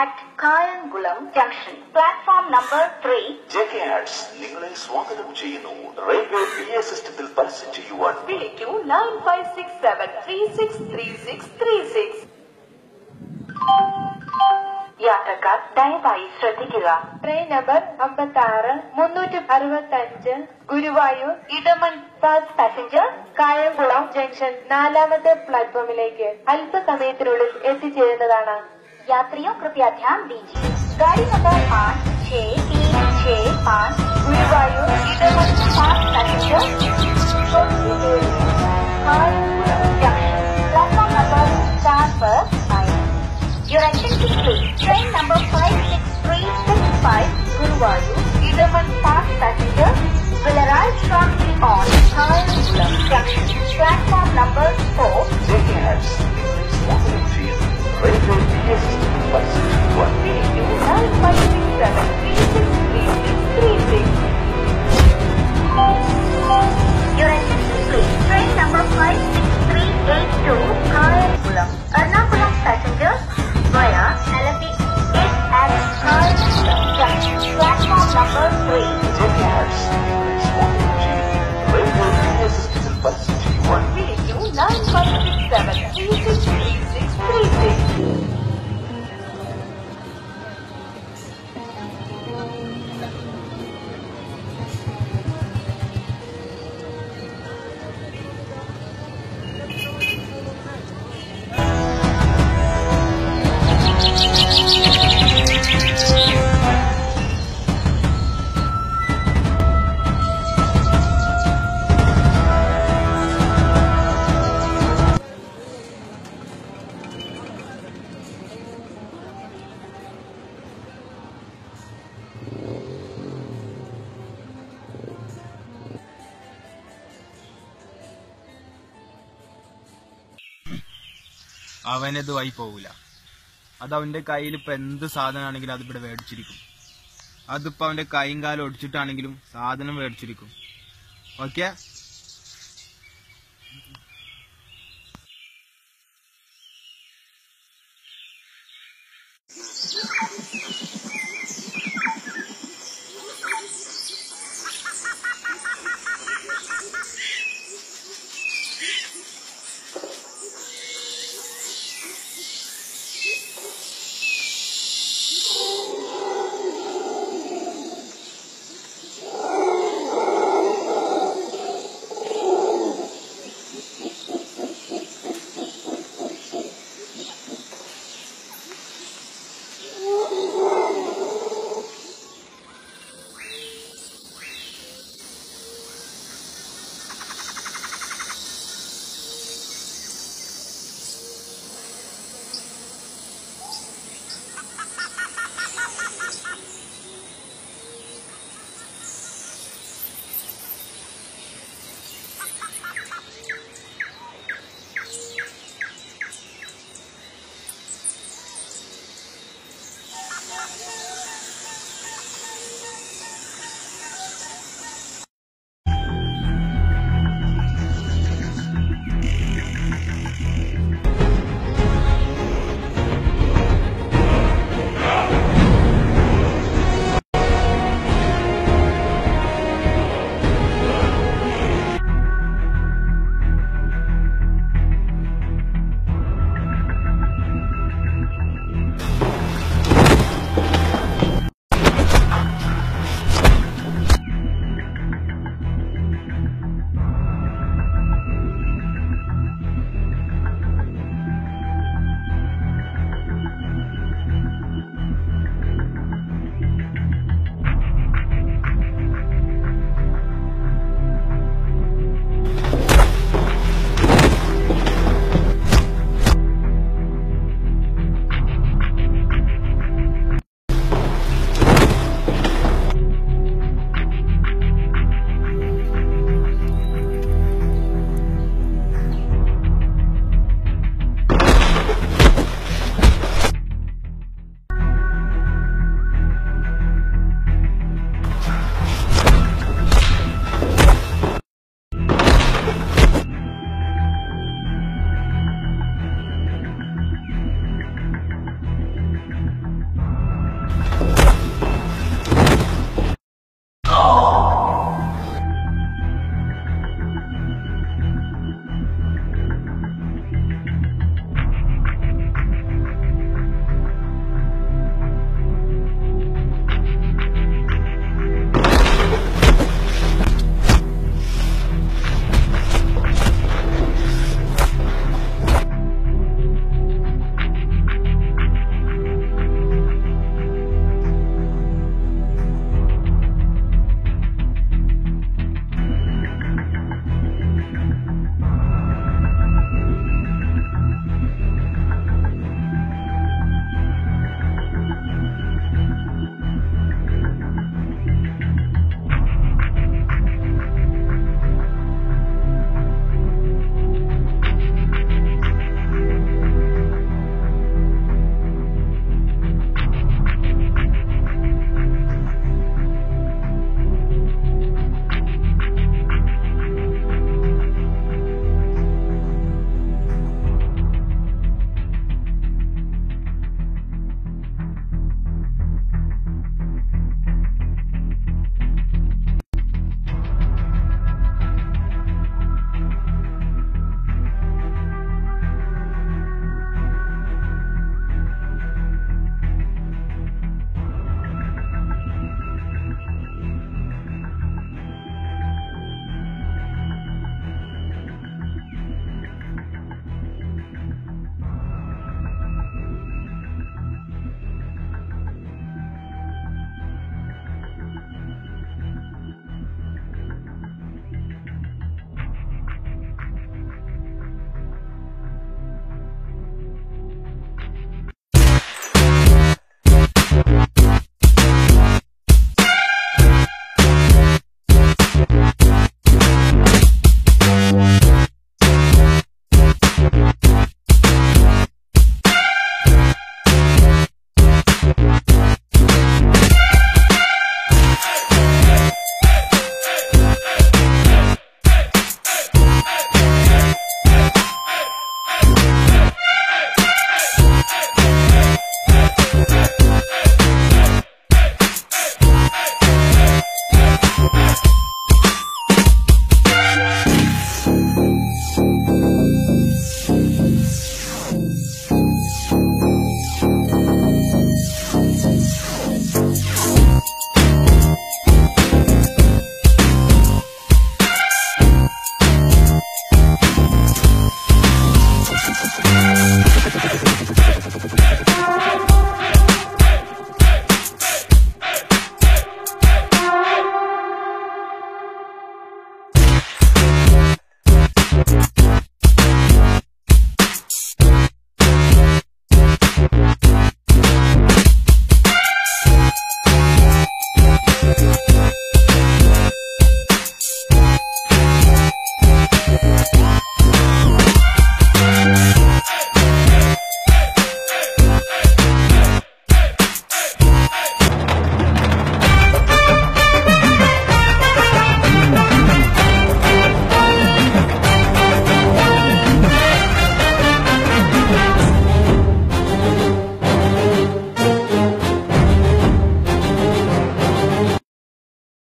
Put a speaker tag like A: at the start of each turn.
A: at Kayangulam Junction, platform number 3.
B: J K ads നിങ്ങളെ സ്വാഗതം ചെയ്യുന്നു റെയിൽവേ പി എ സിസ്റ്റത്തിൽ പരസ്യം ചെയ്യുവാൻ
C: വിളിക്കൂ nine five six seven three six three six three six
A: യാത്രക്കാർ ദയവായി ശ്രദ്ധിക്കുക
C: ട്രെയിൻ നമ്പർ അമ്പത്തി ആറ് മുന്നൂറ്റി അറുപത്തി അഞ്ച് Guruvayur Edamon fast passenger Kayamkulam junction നാലാമത്തെ പ്ലാറ്റ്ഫോമിലേക്ക് അല്പസമയത്തിനുള്ളിൽ എത്തിച്ചേരുന്നതാണ്
A: यात्रियों कृपया ध्यान दीजिए गाड़ी नंबर पाँच छः तीन छः पाँच
C: Guruvayur Edamon fast passenger
A: platform number चार पर आए Your attention please. Train number 56365 Guruvayur
C: Edamon fast passenger
A: will arrive shortly on Kayangulam Junction. Platform number 4.
B: J K ads നിങ്ങളെ സ്വാഗതം ചെയ്യുന്നു റെയിൽവേ പി എ സിസ്റ്റത്തിൽ പരസ്യം ചെയ്യുവാൻ
C: വിളിക്കൂ nine five six seven three six three six three six
A: Your attention please. Train number 56382 Kayangulam. Ernakulam passengers via Alapi is at Kayangulam Junction. Platform number 3.
B: J K ads നിങ്ങളെ സ്വാഗതം ചെയ്യുന്നു railway P A സിസ്റ്റത്തിൽ പരസ്യം ചെയ്യുവാൻ
C: വിളിക്കൂ nine five six seven three six three six three six
D: അവനത് വഴി പോകൂല അത് അവന്റെ കയ്യിൽ ഇപ്പൊ എന്ത് സാധനമാണെങ്കിലും അത് ഇവിടെ മേടിച്ചിരിക്കും അതിപ്പോ അവന്റെ കൈയും കാലും ഒടിച്ചിട്ടാണെങ്കിലും സാധനം മേടിച്ചിരിക്കും ഓക്കെ